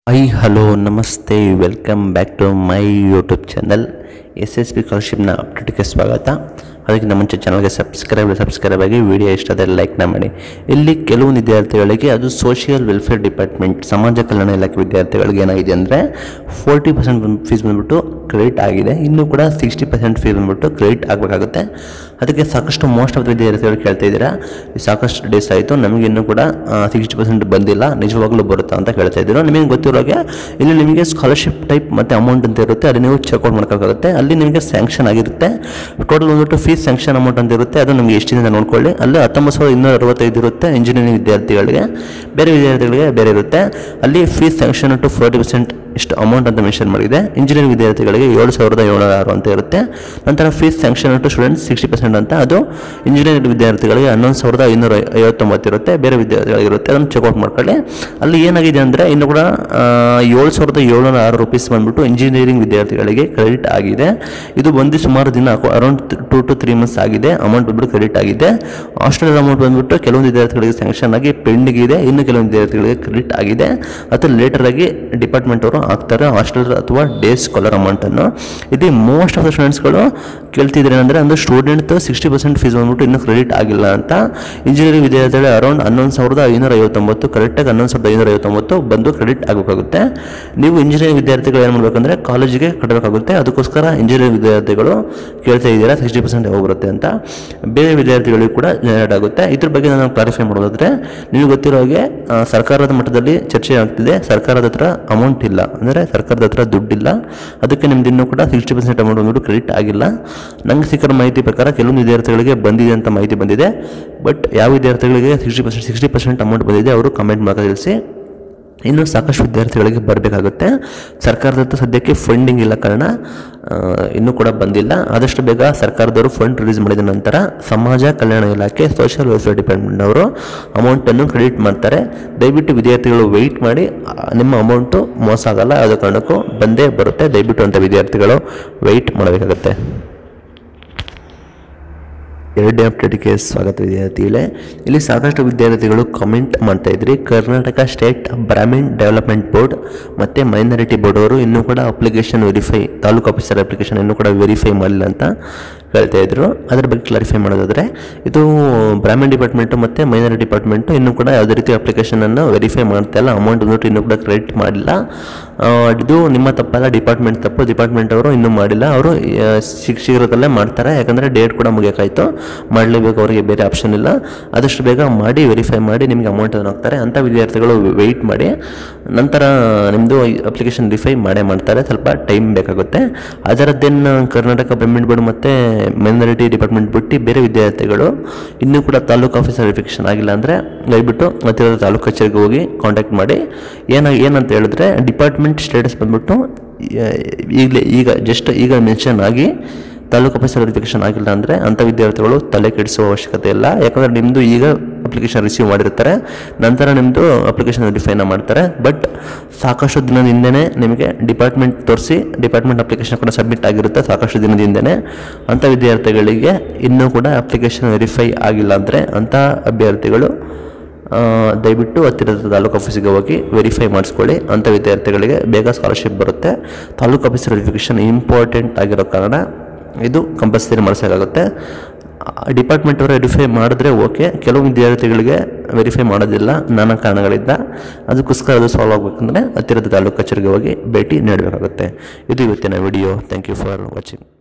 I hello ನಮಸ್ತೆ welcome back to my YouTube channel S S P ಸ್ಕಾಲರ್ಶಿಪ್ನ ಅಪ್ಡೇಟ್ಗೆ ಸ್ವಾಗತ ಅದಕ್ಕಿಂತ ಮುಂಚೆ ಚಾನಲ್ಗೆ ಸಬ್ಸ್ಕ್ರೈಬ್ ಸಬ್ಸ್ಕ್ರೈಬ್ ಆಗಿ ವಿಡಿಯೋ ಇಷ್ಟ ಆದರೆ ಲೈಕ್ನ ಮಾಡಿ ಇಲ್ಲಿ ಕೆಲವು ವಿದ್ಯಾರ್ಥಿಗಳಿಗೆ ಅದು ಸೋಷಿಯಲ್ ವೆಲ್ಫೇರ್ ಡಿಪಾರ್ಟ್ಮೆಂಟ್ ಸಮಾಜ ಕಲ್ಯಾಣ ಇಲಾಖೆ ವಿದ್ಯಾರ್ಥಿಗಳಿಗೆ ಏನಾಗಿದೆ ಅಂದರೆ ಫೋರ್ಟಿ ಪರ್ಸೆಂಟ್ ಫೀಸ್ ಬಂದ್ಬಿಟ್ಟು ಕ್ರೆಡಿಟ್ ಆಗಿದೆ ಇನ್ನೂ ಕೂಡ ಸಿಕ್ಸ್ಟಿ ಪರ್ಸೆಂಟ್ ಫೀಸ್ ಬಂದ್ಬಿಟ್ಟು ಕ್ರೆಡಿಟ್ ಆಗಬೇಕಾಗುತ್ತೆ ಅದಕ್ಕೆ ಸಾಕಷ್ಟು ಮೋಸ್ಟ್ ಆಫ್ ವಿದ್ಯಾರ್ಥಿಗಳು ಕೇಳ್ತಾ ಇದ್ದೀರಾ ಈ ಸಾಕಷ್ಟು ಡೇಸ್ ಆಯಿತು ನಮಗೆ ಇನ್ನೂ ಕೂಡ ಸಿಕ್ಸ್ಟಿ ಪರ್ಸೆಂಟ್ ಬಂದಿಲ್ಲ ನಿಜವಾಗ್ಲೂ ಬರುತ್ತಾ ಅಂತ ಕೇಳ್ತಾ ಇದ್ದೀರಾ ನಿಮಗೆ ಗೊತ್ತಿರೋ ಹಾಗೆ ಇಲ್ಲಿ ನಿಮಗೆ ಸ್ಕಾಲರ್ಶಿಪ್ ಟೈಪ್ ಮತ್ತು ಅಮೌಂಟ್ ಅಂತ ಇರುತ್ತೆ ಅಲ್ಲಿ ನೀವು ಚೆಕ್ಔಟ್ ಮಾಡ್ಕೋಕ್ಕಾಗುತ್ತೆ ಅಲ್ಲಿ ನಿಮಗೆ ಸ್ಯಾಂಕ್ಷನ್ ಆಗಿರುತ್ತೆ ಟೋಟಲ್ ಬಂದ್ಬಿಟ್ಟು ಫೀಸ್ ಸ್ಯಾಂಕ್ಷನ್ ಅಮೌಂಟ್ ಅಂತ ಇರುತ್ತೆ ಅದು ನಿಮಗೆ ಎಷ್ಟಿದೆ ಅಂತ ನೋಡ್ಕೊಳ್ಳಿ ಅಲ್ಲಿ ಹತ್ತೊಂಬತ್ತು ಸಾವಿರದ ಇನ್ನೂರ ಅರವತ್ತೈದು ಇರುತ್ತೆ ಇಂಜಿನಿಯರಿಂಗ್ ವಿದ್ಯಾರ್ಥಿಗಳಿಗೆ ಬೇರೆ ವಿದ್ಯಾರ್ಥಿಗಳಿಗೆ ಬೇರೆ ಇರುತ್ತೆ ಅಲ್ಲಿ fees sanction to forty percent ಇಷ್ಟು ಅಮೌಂಟ್ ಅಂತ ಮೆನ್ಷನ್ ಮಾಡಿದೆ ಇಂಜಿನಿಯರಿಂಗ್ ವಿದ್ಯಾರ್ಥಿಗಳಿಗೆ ಏಳು ಸಾವಿರದ ಏಳ್ನೂರ ಆರು ಅಂತ ಇರುತ್ತೆ ನಂತರ fees sanction to students sixty percent ಅಂತ ಅದು ಇಂಜಿನಿಯರಿಂಗ್ ವಿದ್ಯಾರ್ಥಿಗಳಿಗೆ ಹನ್ನೊಂದು ಸಾವಿರದ ಐನೂರ ಐವತ್ತೊಂಬತ್ತು ಇರುತ್ತೆ ಬೇರೆ ವಿದ್ಯಾರ್ಥಿಗಳಿಗೆ ಇರುತ್ತೆ ಅದನ್ನು ಚೆಕ್ಔಟ್ ಮಾಡ್ಕೊಳ್ಳಿ ಅಲ್ಲಿ ಏನಾಗಿದೆ ಅಂದರೆ ಇನ್ನು ಕೂಡ ಆ, ಏಳು ಸಾವಿರದ ಏಳ್ನೂರ ಆರು ರುಪೀಸ್ ಬಂದ್ಬಿಟ್ಟು ಇಂಜಿನಿಯರಿಂಗ್ ವಿದ್ಯಾರ್ಥಿಗಳಿಗೆ ಕ್ರೆಡಿಟ್ ಆಗಿದೆ ಇದು ಬಂದು ಸುಮಾರು ದಿನ around two to three months ಆಗಿದೆ ಅಮೌಂಟ್ ಬಂದ್ಬಿಟ್ಟು ಕ್ರೆಡಿಟ್ ಆಗಿದೆ ಹಾಸ್ಟೆಲ್ ಅಮೌಂಟ್ ಬಂದ್ಬಿಟ್ಟು ಕೆಲವೊಂದು ವಿದ್ಯಾರ್ಥಿಗಳಿಗೆ ಸ್ಯಾಂಕ್ಷನ್ ಆಗಿ ಪೆಂಡಿಂಗ್ ಇದೆ ಇನ್ನು ಕೆಲವೊಂದು ವಿದ್ಯಾರ್ಥಿಗಳಿಗೆ ಕ್ರೆಡಿಟ್ ಆಗಿದೆ ಅಥವಾ ಲೇಟರ್ ಆಗಿ ಡಿಪಾರ್ಟ್ಮೆಂಟ್ ಅವರು ಹಾಕ್ತಾರೆ ಹಾಸ್ಟೆಲ್ ಅಥವಾ ಡೇ ಸ್ಕಾಲರ್ ಅಮೌಂಟನ್ನು ಇದು ಮೋಸ್ಟ್ ಆಫ್ ದ ಸ್ಟೂಡೆಂಟ್ಸ್ಗಳು ಕೇಳ್ತಿದ್ರೆ ಅಂದರೆ ಒಂದು ಸ್ಟೂಡೆಂಟ್ ಸಿಕ್ಸ್ಟಿ ಪರ್ಸೆಂಟ್ ಫೀಸ್ ಬಂದ್ಬಿಟ್ಟು ಇನ್ನೂ ಕ್ರೆಡಿಟ್ ಆಗಿಲ್ಲ ಅಂತ ಇಂಜಿನಿಯರಿಂಗ್ ವಿದ್ಯಾರ್ಥಿಗಳು ಅರೌಂಡ್ ಹನ್ನೊಂದು ಸಾವಿರದ ಐನೂರ ಐವತ್ತೊಂಬತ್ತು ಕರೆಕ್ಟಾಗಿ ಹನ್ನೊಂದು ಸಾವಿರದ ಐನೂರ ಐವತ್ತೊಂಬತ್ತು ಬಂದು ಕ್ರೆಡಿಟ್ ಆಗಬೇಕಾಗುತ್ತೆ ನೀವು ಇಂಜಿನಿಯರಿಂಗ್ ವಿದ್ಯಾರ್ಥಿಗಳು ಏನು ಮಾಡಬೇಕಂದ್ರೆ ಕಾಲೇಜಿಗೆ ಕಟ್ಟಬೇಕಾಗುತ್ತೆ ಅದಕ್ಕೋಸ್ಕರ ಇಂಜಿನಿಯರಿಂಗ್ ವಿದ್ಯಾರ್ಥಿಗಳು ಕೇಳ್ತಾ ಇದ್ದೀರಾ ಸಿಕ್ಸ್ಟಿ ಪರ್ಸೆಂಟ್ ಯಾವಾಗ ಬರುತ್ತೆ ಅಂತ ಬೇರೆ ವಿದ್ಯಾರ್ಥಿಗಳಿಗೂ ಕೂಡ ಜನರೇಟ್ ಆಗುತ್ತೆ ಇದ್ರ ಬಗ್ಗೆ ನಾನು ಕ್ಲಾರಿಫೈ ಮಾಡೋದಾದ್ರೆ ನಿಮಗೆ ಗೊತ್ತಿರೋ ಹಾಗೆ ಆ, ಸರ್ಕಾರದ ಮಟ್ಟದಲ್ಲಿ ಚರ್ಚೆ ಆಗ್ತಿದೆ ಸರ್ಕಾರದ ಹತ್ರ ಅಮೌಂಟ್ ಇಲ್ಲ ಅಂದರೆ ಸರ್ಕಾರದ ಹತ್ರ ದುಡ್ಡಿಲ್ಲ ಅದಕ್ಕೆ ನಿಮ್ದು ಇನ್ನೂ ಕೂಡ ಸಿಕ್ಸ್ಟಿ ಪರ್ಸೆಂಟ್ ಅಮೌಂಟ್ ಬಂದ್ಬಿಟ್ಟು ಕ್ರೆಡಿಟ್ ಆಗಿಲ್ಲ ನಂಗೆ ಸಿಕ್ಕಿರೋ ಮಾಹಿತಿ ಪ್ರಕಾರ ಕೆಲವೊಂದು ವಿದ್ಯಾರ್ಥಿಗಳಿಗೆ ಬಂದಿದೆ ಅಂತ ಮಾಹಿತಿ ಬಂದಿದೆ ಬಟ್ ಯಾವ ವಿದ್ಯಾರ್ಥಿಗಳಿಗೆ sixty percent sixty percent amount ಬಂದಿದೆ ಅವರು ಕಮೆಂಟ್ ಮಾಡೋಕೆ ತಿಳಿಸಿ ಇನ್ನು ಸಾಕಷ್ಟು ವಿದ್ಯಾರ್ಥಿಗಳಿಗೆ ಬರಬೇಕಾಗುತ್ತೆ ಸರ್ಕಾರದ ಹತ್ರ ಸದ್ಯಕ್ಕೆ ಫಂಡಿಂಗ್ ಇಲ್ಲ ಕಾರಣ ಆ, ಇನ್ನೂ ಕೂಡ ಬಂದಿಲ್ಲ ಆದಷ್ಟು ಬೇಗ ಸರ್ಕಾರದವರು ಫಂಡ್ ರಿಲೀಸ್ ಮಾಡಿದ ನಂತರ ಸಮಾಜ ಕಲ್ಯಾಣ ಇಲಾಖೆ ಸೋಷಿಯಲ್ ವೆಲ್ಫೇರ್ ಡಿಪಾರ್ಟ್ಮೆಂಟ್ ಅವರು ಅಮೌಂಟನ್ನು ಕ್ರೆಡಿಟ್ ಮಾಡ್ತಾರೆ ದಯವಿಟ್ಟು ವಿದ್ಯಾರ್ಥಿಗಳು ವೆಯ್ಟ್ ಮಾಡಿ ಆ, ನಿಮ್ಮ ಅಮೌಂಟು ಮೋಸ ಆಗಲ್ಲ ಯಾವುದೇ ಕಾರಣಕ್ಕೂ ಬಂದೇ ಬರುತ್ತೆ ದಯವಿಟ್ಟು ಅಂತ ವಿದ್ಯಾರ್ಥಿಗಳು ವೆಯ್ಟ್ ಮಾಡಬೇಕಾಗುತ್ತೆ ಎರಡನೇ ಅಪ್ಡೇಟ್ಗೆ ಸ್ವಾಗತ ವಿದ್ಯಾರ್ಥಿಗಳೇ ಇಲ್ಲಿ ಸಾಕಷ್ಟು ವಿದ್ಯಾರ್ಥಿಗಳು ಕಮೆಂಟ್ ಮಾಡ್ತಾ ಇದ್ರಿ Karnataka state Brahmin development board ಮತ್ತು ಮೈನಾರಿಟಿ ಬೋರ್ಡ್ ಅವರು ಇನ್ನೂ ಕೂಡ application verify taluk officer application ಇನ್ನೂ ಕೂಡ ವೆರಿಫೈ ಮಾಡಿಲ್ಲ ಅಂತ ಹೇಳ್ತಾ ಇದ್ರು ಅದ್ರ ಬಗ್ಗೆ ಕ್ಲಾರಿಫೈ ಮಾಡೋದಾದರೆ ಇದು ಬ್ರಾಹ್ಮಣ್ ಡಿಪಾರ್ಟ್ಮೆಂಟು ಮತ್ತು ಮೈನಾರಿಟಿ ಡಿಪಾರ್ಟ್ಮೆಂಟು ಇನ್ನೂ ಕೂಡ ಯಾವುದೇ ರೀತಿ ಅಪ್ಲಿಕೇಶನನ್ನು ವೆರಿಫೈ ಮಾಡ್ತಾ ಇಲ್ಲ ಅಮೌಂಟ್ ಬಂದ್ಬಿಟ್ಟು ಇನ್ನೂ ಕೂಡ ಕ್ರೆಡಿಟ್ ಮಾಡಿಲ್ಲ ಆ, ಇದು ನಿಮ್ಮ ತಪ್ಪಲ್ಲ ಡಿಪಾರ್ಟ್ಮೆಂಟ್ ತಪ್ಪು ಡಿಪಾರ್ಟ್ಮೆಂಟ್ ಅವರು ಇನ್ನೂ ಮಾಡಿಲ್ಲ ಅವರು ಶೀಘ್ರದಲ್ಲೇ ಮಾಡ್ತಾರೆ ಯಾಕಂದರೆ ಡೇಟ್ ಕೂಡ ಮುಗಿಯೋಕ್ಕಾಯ್ತು ಮಾಡಲೇಬೇಕು ಅವರಿಗೆ ಬೇರೆ ಆಪ್ಷನ್ ಇಲ್ಲ ಆದಷ್ಟು ಬೇಗ ಮಾಡಿ ವೆರಿಫೈ ಮಾಡಿ ನಿಮಗೆ ಅಮೌಂಟನ್ನು ಹಾಕ್ತಾರೆ ಅಂಥ ವಿದ್ಯಾರ್ಥಿಗಳು ವೆಯ್ಟ್ ಮಾಡಿ ನಂತರ ನಿಮ್ಮದು ಅಪ್ಲಿಕೇಶನ್ ವೆರಿಫೈ ಮಾಡೇ ಮಾಡ್ತಾರೆ ಸ್ವಲ್ಪ ಟೈಮ್ ಬೇಕಾಗುತ್ತೆ ಅದರದ್ದೇನು ಕರ್ನಾಟಕ ಪೇಮೆಂಟ್ ಬೋರ್ಡ್ ಮತ್ತು ಮೈನಾರಿಟಿ ಡಿಪಾರ್ಟ್ಮೆಂಟ್ ಬಿಟ್ಟು ಬೇರೆ ವಿದ್ಯಾರ್ಥಿಗಳು ಇನ್ನೂ ಕೂಡ ತಾಲೂಕು ಆಫೀಸ್ ವೆರಿಫಿಕೇಷನ್ ಆಗಿಲ್ಲ ಅಂದರೆ ದಯವಿಟ್ಟು ಹತ್ತಿರದ ತಾಲೂಕು ಕಚೇರಿಗೆ ಹೋಗಿ ಕಾಂಟ್ಯಾಕ್ಟ್ ಮಾಡಿ ಏನ ಏನಂತ ಹೇಳಿದ್ರೆ ಡಿಪಾರ್ಟ್ಮೆಂಟ್ ಸ್ಟೇಟಸ್ ಬಂದ್ಬಿಟ್ಟು ಈಗಲೇ ಈಗ ಜಸ್ಟ್ ಈಗ ಮೆನ್ಷನ್ ಆಗಿ ತಾಲೂಕು ಆಫೀಸರ್ ವೆರಿಫಿಕೇಷನ್ ಆಗಿಲ್ಲ ಅಂದರೆ ಅಂಥ ವಿದ್ಯಾರ್ಥಿಗಳು ತಲೆ ಕೆಡಿಸುವ ಅವಶ್ಯಕತೆ ಇಲ್ಲ ಯಾಕಂದರೆ ನಿಮ್ಮದು ಈಗ ಅಪ್ಲಿಕೇಶನ್ ರಿಸೀವ್ ಮಾಡಿರ್ತಾರೆ ನಂತರ ನಿಮ್ಮದು ಅಪ್ಲಿಕೇಶನ್ ವೆರಿಫೈನ ಮಾಡ್ತಾರೆ ಬಟ್ ಸಾಕಷ್ಟು ದಿನದ ಹಿಂದೆನೇ ನಿಮಗೆ ಡಿಪಾರ್ಟ್ಮೆಂಟ್ ತೋರಿಸಿ ಡಿಪಾರ್ಟ್ಮೆಂಟ್ ಅಪ್ಲಿಕೇಶನ್ ಕೂಡ ಸಬ್ಮಿಟ್ ಆಗಿರುತ್ತೆ ಸಾಕಷ್ಟು ದಿನದ ಹಿಂದೆನೇ ಅಂಥ ವಿದ್ಯಾರ್ಥಿಗಳಿಗೆ ಇನ್ನೂ ಕೂಡ ಅಪ್ಲಿಕೇಶನ್ ವೆರಿಫೈ ಆಗಿಲ್ಲ ಅಂದರೆ ಅಂಥ ಅಭ್ಯರ್ಥಿಗಳು ಆ, ದಯವಿಟ್ಟು ಹತ್ತಿರದ ತಾಲೂಕು ಆಫೀಸಿಗೆ ಹೋಗಿ ವೆರಿಫೈ ಮಾಡಿಸ್ಕೊಳ್ಳಿ ಅಂಥ ವಿದ್ಯಾರ್ಥಿಗಳಿಗೆ ಬೇಗ ಸ್ಕಾಲರ್ಶಿಪ್ ಬರುತ್ತೆ ತಾಲೂಕು ಆಫೀಸರ್ ವೆರಿಫಿಕೇಷನ್ ಇಂಪಾರ್ಟೆಂಟ್ ಆಗಿರೋ ಕಾರಣ ಇದು ಕಂಪಲ್ಸರಿ ಮಾಡಿಸೋಕ್ಕಾಗುತ್ತೆ ಡಿಪಾರ್ಟ್ಮೆಂಟ್ ಅವರು ವೆರಿಫೈ ಮಾಡಿದ್ರೆ ಓಕೆ ಕೆಲವು ವಿದ್ಯಾರ್ಥಿಗಳಿಗೆ ವೆರಿಫೈ ಮಾಡೋದಿಲ್ಲ ನಾನಾ ಕಾರಣಗಳಿಂದ ಅದಕ್ಕೋಸ್ಕರ ಅದು ಸಾಲ್ವ್ ಆಗಬೇಕಂದ್ರೆ ಹತ್ತಿರದ ತಾಲೂಕು ಕಚೇರಿಗೆ ಹೋಗಿ ಭೇಟಿ ನೀಡಬೇಕಾಗುತ್ತೆ ಇದು ಇವತ್ತಿನ video thank you for watching